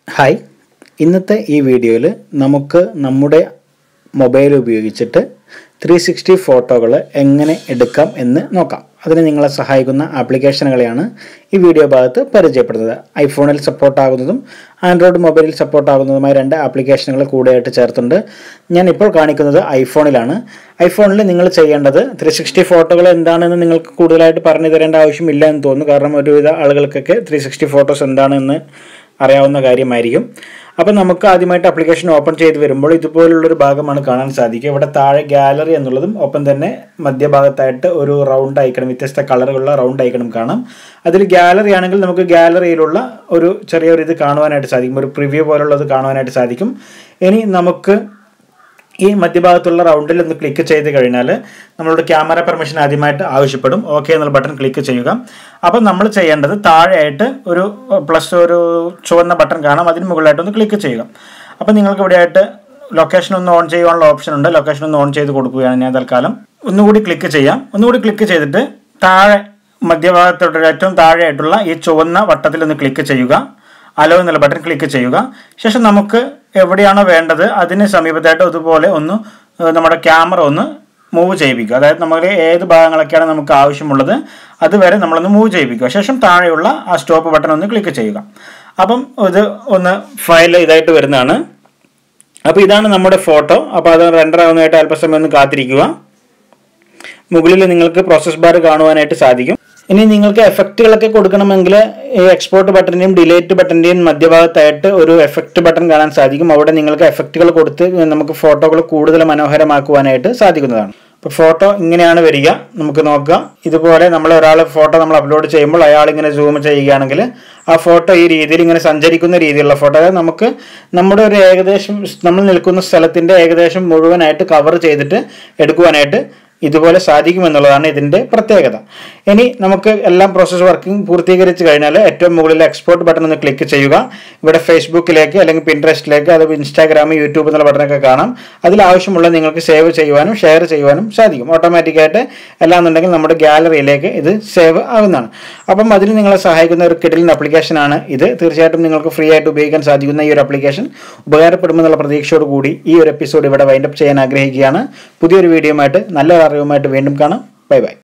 hi ഇന്നത്തെ ഈ വീഡിയോയിൽ നമുക്ക് നമ്മുടെ മൊബൈൽ ഉപയോഗിച്ചിട്ട് ത്രീ സിക്സ്റ്റി ഫോട്ടോകൾ എങ്ങനെ എടുക്കാം എന്ന് നോക്കാം അതിന് നിങ്ങളെ സഹായിക്കുന്ന ആപ്ലിക്കേഷനുകളെയാണ് ഈ വീഡിയോ ഭാഗത്ത് പരിചയപ്പെടുന്നത് ഐഫോണിൽ സപ്പോർട്ടാകുന്നതും ആൻഡ്രോയിഡ് മൊബൈലിൽ സപ്പോർട്ടാകുന്നതുമായ രണ്ട് ആപ്ലിക്കേഷനുകൾ കൂടെയായിട്ട് ചേർത്തുണ്ട് ഞാൻ ഇപ്പോൾ കാണിക്കുന്നത് ഐഫോണിലാണ് ഐഫോണിൽ നിങ്ങൾ ചെയ്യേണ്ടത് ത്രീ സിക്സ്റ്റി ഫോട്ടോകൾ എന്താണെന്ന് നിങ്ങൾക്ക് കൂടുതലായിട്ട് പറഞ്ഞു തരേണ്ട ആവശ്യമില്ല എന്ന് തോന്നുന്നു കാരണം ഒരുവിധ ആളുകൾക്കൊക്കെ ത്രീ സിക്സ്റ്റി ഫോട്ടോസ് എന്താണെന്ന് അറിയാവുന്ന കാര്യമായിരിക്കും അപ്പം നമുക്ക് ആദ്യമായിട്ട് ആപ്ലിക്കേഷൻ ഓപ്പൺ ചെയ്ത് വരുമ്പോൾ ഇതുപോലുള്ളൊരു ഭാഗമാണ് കാണാൻ സാധിക്കുക ഇവിടെ താഴെ ഗാലറി എന്നുള്ളതും ഒപ്പം തന്നെ മധ്യഭാഗത്തായിട്ട് ഒരു റൗണ്ട് ഐക്കണും വ്യത്യസ്ത കളറുകളുള്ള റൗണ്ട് ഐക്കണും കാണാം അതിൽ ഗാലറി ആണെങ്കിൽ നമുക്ക് ഗാലറിയിലുള്ള ഒരു ചെറിയൊരു ഇത് കാണുവാനായിട്ട് സാധിക്കും ഒരു പ്രിവ്യൂ പോലുള്ളത് കാണുവാനായിട്ട് സാധിക്കും ഇനി നമുക്ക് ഈ മധ്യഭാഗത്തുള്ള റൗണ്ടിൽ ഒന്ന് ക്ലിക്ക് ചെയ്ത് കഴിഞ്ഞാൽ നമ്മളുടെ ക്യാമറ പെർമിഷൻ ആദ്യമായിട്ട് ആവശ്യപ്പെടും ഓക്കെ എന്നുള്ള ബട്ടൺ ക്ലിക്ക് ചെയ്യുക അപ്പം നമ്മൾ ചെയ്യേണ്ടത് താഴെയായിട്ട് ഒരു പ്ലസ് ഒരു ചുവന്ന ബട്ടൺ കാണാം അതിന് മുകളിലായിട്ട് ഒന്ന് ക്ലിക്ക് ചെയ്യുക അപ്പം നിങ്ങൾക്ക് ഇവിടെയായിട്ട് ലൊക്കേഷൻ ഒന്ന് ഓൺ ചെയ്യാനുള്ള ഓപ്ഷൻ ഉണ്ട് ലൊക്കേഷൻ ഒന്ന് ഓൺ ചെയ്ത് കൊടുക്കുകയാണ് ഞാൻ തൽക്കാലം ഒന്നുകൂടി ക്ലിക്ക് ചെയ്യാം ഒന്നുകൂടി ക്ലിക്ക് ചെയ്തിട്ട് താഴെ മധ്യഭാഗത്തോട്ട് ഏറ്റവും താഴെയായിട്ടുള്ള ഈ ചുവന്ന വട്ടത്തിൽ ഒന്ന് ക്ലിക്ക് ചെയ്യുക അലോ എന്നുള്ള ബട്ടൺ ക്ലിക്ക് ചെയ്യുക ശേഷം നമുക്ക് എവിടെയാണോ വേണ്ടത് അതിന് സമീപത്തായിട്ട് അതുപോലെ ഒന്ന് നമ്മുടെ ക്യാമറ ഒന്ന് മൂവ് ചെയ്യിപ്പിക്കുക അതായത് നമ്മൾ ഏത് ഭാഗങ്ങളൊക്കെയാണ് നമുക്ക് ആവശ്യമുള്ളത് അതുവരെ നമ്മളൊന്ന് മൂവ് ചെയ്യിപ്പിക്കുക ശേഷം താഴെയുള്ള ആ സ്റ്റോപ്പ് ബട്ടൺ ഒന്ന് ക്ലിക്ക് ചെയ്യുക അപ്പം ഇത് ഒന്ന് ഫയൽ ഇതായിട്ട് വരുന്നതാണ് അപ്പോൾ ഇതാണ് നമ്മുടെ ഫോട്ടോ അപ്പോൾ അത് റെൻഡർ ആവുന്നതായിട്ട് അല്പസമയം ഒന്ന് കാത്തിരിക്കുക മുകളിൽ നിങ്ങൾക്ക് പ്രോസസ് ബാർ കാണുവാനായിട്ട് സാധിക്കും ഇനി നിങ്ങൾക്ക് എഫക്റ്റുകളൊക്കെ കൊടുക്കണമെങ്കിൽ ഈ എക്സ്പോർട്ട് ബട്ടൻ്റെയും ഡിലേറ്റ് ബട്ടൻ്റെയും മധ്യഭാഗത്തായിട്ട് ഒരു എഫക്റ്റ് ബട്ടൺ കാണാൻ സാധിക്കും അവിടെ നിങ്ങൾക്ക് എഫക്റ്റുകൾ കൊടുത്ത് നമുക്ക് ഫോട്ടോകൾ കൂടുതൽ മനോഹരമാക്കുവാനായിട്ട് സാധിക്കുന്നതാണ് ഇപ്പോൾ ഫോട്ടോ ഇങ്ങനെയാണ് വരിക നമുക്ക് നോക്കാം ഇതുപോലെ നമ്മൾ ഒരാൾ ഫോട്ടോ നമ്മൾ അപ്ലോഡ് ചെയ്യുമ്പോൾ അയാൾ ഇങ്ങനെ സൂം ചെയ്യുകയാണെങ്കിൽ ആ ഫോട്ടോ ഈ രീതിയിൽ ഇങ്ങനെ സഞ്ചരിക്കുന്ന രീതിയിലുള്ള ഫോട്ടോ അതായത് നമുക്ക് നമ്മുടെ ഒരു ഏകദേശം നമ്മൾ നിൽക്കുന്ന സ്ഥലത്തിൻ്റെ ഏകദേശം മുഴുവനായിട്ട് കവർ ചെയ്തിട്ട് എടുക്കുവാനായിട്ട് ഇതുപോലെ സാധിക്കുമെന്നുള്ളതാണ് ഇതിൻ്റെ പ്രത്യേകത ഇനി നമുക്ക് എല്ലാം പ്രോസസ്സ് വർക്കിംഗ് പൂർത്തീകരിച്ച് കഴിഞ്ഞാൽ ഏറ്റവും മുകളിൽ എക്സ്പോർട്ട് ബട്ടൺ ഒന്ന് ക്ലിക്ക് ചെയ്യുക ഇവിടെ ഫേസ്ബുക്കിലേക്ക് അല്ലെങ്കിൽ പിൻട്രസ്റ്റിലേക്ക് അത് ഇൻസ്റ്റാഗ്രാം യൂട്യൂബ് എന്നുള്ള ബട്ടണൊക്കെ കാണാം അതിൽ ആവശ്യമുള്ള നിങ്ങൾക്ക് സേവ് ചെയ്യുവാനും ഷെയർ ചെയ്യുവാനും സാധിക്കും ഓട്ടോമാറ്റിക്കായിട്ട് എല്ലാം നമ്മുടെ ഗാലറിയിലേക്ക് ഇത് സേവ് ആകുന്നതാണ് അപ്പം അതിന് നിങ്ങളെ സഹായിക്കുന്ന ഒരു കിഡിലിൻ ആപ്ലിക്കേഷനാണ് ഇത് തീർച്ചയായിട്ടും നിങ്ങൾക്ക് ഫ്രീ ആയിട്ട് ഉപയോഗിക്കാൻ സാധിക്കുന്ന ഈ ഒരു ആപ്ലിക്കേഷൻ ഉപകാരപ്പെടുമെന്നുള്ള പ്രതീക്ഷയോട് കൂടി ഈ ഒരു എപ്പിസോഡ് ഇവിടെ വൈൻഡപ്പ് ചെയ്യാൻ ആഗ്രഹിക്കുകയാണ് പുതിയൊരു വീഡിയോയുമായിട്ട് നല്ലൊരു അറിവുമായിട്ട് വീണ്ടും കാണാം ബൈ ബൈ